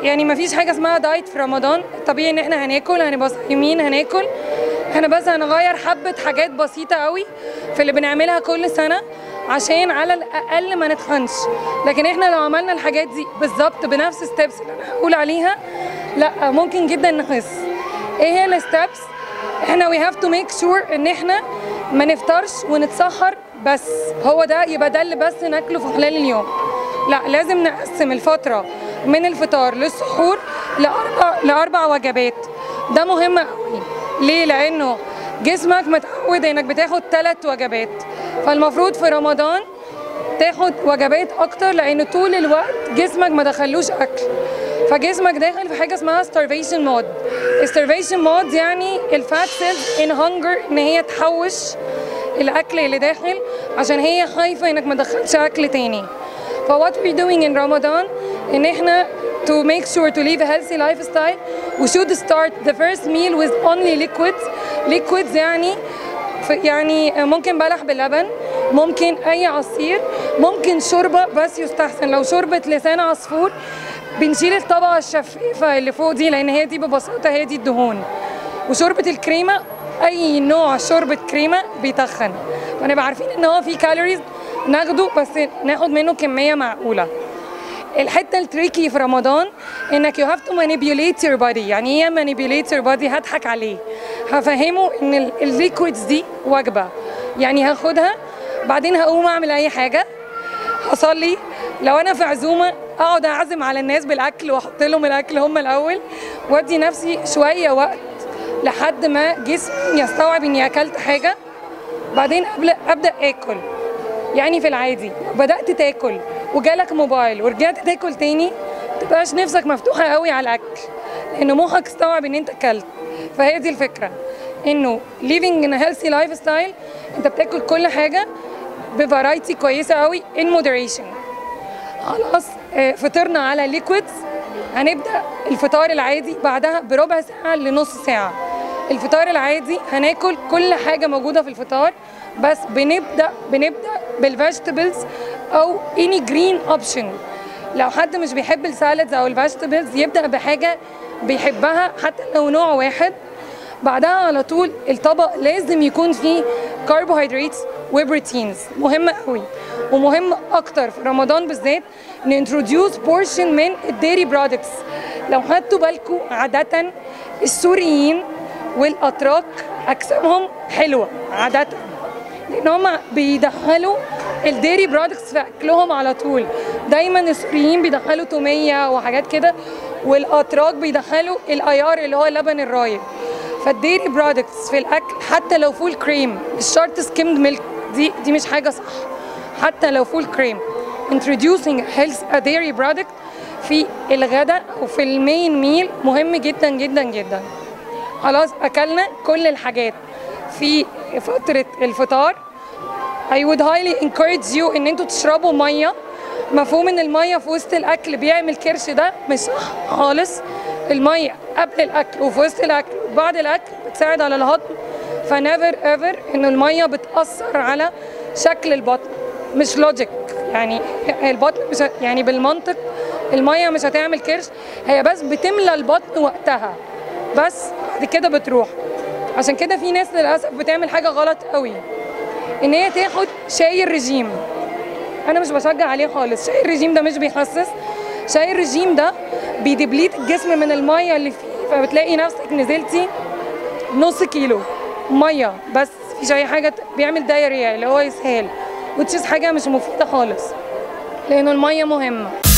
يعني ما فيش حاجه اسمها دايت في رمضان طبيعي ان احنا هناكل هنبقى صايمين هناكل احنا بس هنغير حبه حاجات بسيطه قوي في اللي بنعملها كل سنه عشان على الاقل ما نتخنش لكن احنا لو عملنا الحاجات دي بالظبط بنفس ستيبس اللي انا هقول عليها لا ممكن جدا نخس ايه هي الستبس احنا وي هاف تو ميك شور ان احنا ما نفطرش ونتسحر بس هو ده يبقى ده اللي بس ناكله في خلال اليوم لا لازم نقسم الفتره من الفطار للسحور لاربع لاربع وجبات ده مهم قوي ليه لانه جسمك متعود انك بتاخد ثلاث وجبات فالمفروض في رمضان تاخد وجبات اكتر لان طول الوقت جسمك ما دخلوش اكل فجسمك داخل في حاجه اسمها starvation mode starvation mode يعني الفات سيلز ان هانجر ان هي تحوش الاكل اللي داخل عشان هي خايفه انك ما تدخلش اكل تاني ف what we doing in Ramadan ان احنا to make sure to live a healthy lifestyle we should start the first meal with only liquids liquids يعني يعني ممكن بلح باللبن ممكن اي عصير ممكن شوربه بس يستحسن لو شوربه لسان عصفور بنشيل الطبقه الشفافه اللي فوق دي لان هي دي ببساطه هي دي الدهون وشوربه الكريمه اي نوع شوربه كريمه بيتخن فنبقى عارفين ان هو فيه كالوريز ناخده بس ناخد منه كميه معقوله الحته التريكي في رمضان انك يو هاف تو مانيبيوليت يور بودي يعني ايه مانيبيوليت يور بودي هضحك عليه هفهمه ان الليكويدز دي وجبه يعني هاخدها بعدين هقوم اعمل اي حاجه هصلي لو انا في عزومه اقعد اعزم على الناس بالاكل واحط لهم الاكل هم الاول وادي نفسي شويه وقت لحد ما جسمي يستوعب اني اكلت حاجه بعدين ابدا اكل يعني في العادي بدات تاكل وجالك موبايل ورجعت تاكل تاني متبقاش نفسك مفتوحه قوي على الاكل لان مخك استوعب ان انت اكلت فهي دي الفكره انه living in a healthy lifestyle انت بتاكل كل حاجه بفرايتي كويسه قوي in moderation خلاص فطرنا على ليكويدز هنبدا الفطار العادي بعدها بربع ساعه لنص ساعه الفطار العادي هناكل كل حاجه موجوده في الفطار بس بنبدا بنبدا بالفيجيتابلز او اني جرين اوبشن لو حد مش بيحب السالادز او الفيجيتابلز يبدا بحاجه بيحبها حتى لو نوع واحد بعدها على طول الطبق لازم يكون فيه كربوهيدرات وبروتينز مهم قوي ومهم اكتر في رمضان بالذات نintroduce بورشن من الديري برودكتس لو خدتوا بالكم عاده السوريين والاتراك اجسامهم حلوه عاده لان هم بيدخلوا الديري برودكتس في اكلهم على طول دايما السوريين بيدخلوا توميه وحاجات كده والاتراك بيدخلوا الايار اللي هو اللبن الرايب فالديري برودكتس في الاكل حتى لو فول كريم مش شرط سكيمد ميلك دي دي مش حاجه صح حتى لو فول كريم introducing health a dairy product في الغداء وفي المين ميل مهم جدا جدا جدا خلاص اكلنا كل الحاجات في فتره الفطار I would highly encourage you ان انتوا تشربوا ميه مفهوم ان الميه في وسط الاكل بيعمل كرش ده مش صح خالص الميه قبل الاكل وفي وسط الاكل وبعد الاكل بتساعد على الهضم فنيفر ايفر ان الميه بتاثر على شكل البطن مش لوجيك يعني البطن مش يعني بالمنطق الميه مش هتعمل كرش هي بس بتملى البطن وقتها بس بعد كده بتروح عشان كده في ناس للاسف بتعمل حاجه غلط قوي ان هي تاخد شاي الرجيم انا مش بشجع عليه خالص شاي الرجيم ده مش بيخسس شاي الرجيم ده بيدبليت الجسم من الميه اللي فيه فبتلاقي نفسك نزلتي نص كيلو ميه بس مفيش اي حاجه بيعمل دايريا اللي هو اسهال وتشيز حاجه مش مفيده خالص لانه الميه مهمه